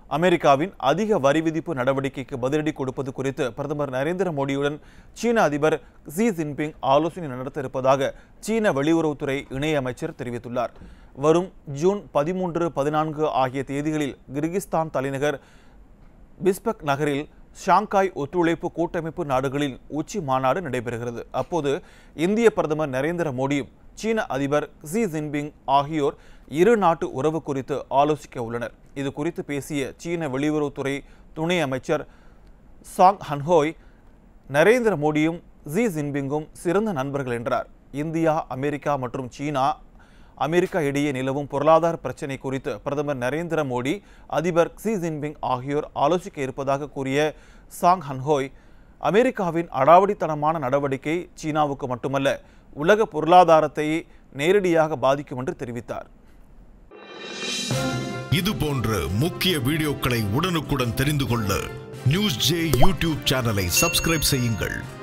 அமெரிக்காவின் அதிக வரி விதிப்பு நடவடிக்கைக்கு பதிலடி கொடுப்பது குறித்து பிரதமர் நரேந்திர மோடியுடன் சீன அதிபர் ஜி ஜின்பிங் ஆலோசனை நடத்த இருப்பதாக சீன வெளியுறவுத்துறை இணையமைச்சர் தெரிவித்துள்ளார் வரும் ஜூன் பதிமூன்று பதினான்கு ஆகிய தேதிகளில் கிர்கிஸ்தான் தலைநகர் பிஸ்பெக் நகரில் ஷாங்காய் ஒத்துழைப்பு கூட்டமைப்பு நாடுகளின் உச்சி மாநாடு நடைபெறுகிறது அப்போது இந்திய பிரதமர் நரேந்திர மோடியும் சீன அதிபர் ஜி ஜின்பிங் ஆகியோர் இரு நாட்டு உறவு குறித்து ஆலோசிக்க உள்ளனர் இது குறித்து பேசிய சீன வெளியுறவுத்துறை துணை அமைச்சர் சாங் ஹன்ஹோய் நரேந்திர மோடியும் ஜி ஜின்பிங்கும் சிறந்த நண்பர்கள் என்றார் இந்தியா அமெரிக்கா மற்றும் சீனா அமெரிக்கா இடையே நிலவும் பொருளாதார பிரச்சினை குறித்து பிரதமர் நரேந்திர மோடி அதிபர் ஷி ஜின்பிங் ஆகியோர் ஆலோசிக்க இருப்பதாக கூறிய சாங் ஹன்ஹோய் அமெரிக்காவின் அடாவடித்தனமான நடவடிக்கை சீனாவுக்கு மட்டுமல்ல உலக பொருளாதாரத்தை நேரடியாக பாதிக்கும் என்று தெரிவித்தார் இது போன்ற முக்கிய வீடியோக்களை உடனுக்குடன் தெரிந்து கொள்ள நியூஸ் ஜே யூடியூப் சேனலை சப்ஸ்கிரைப் செய்யுங்கள்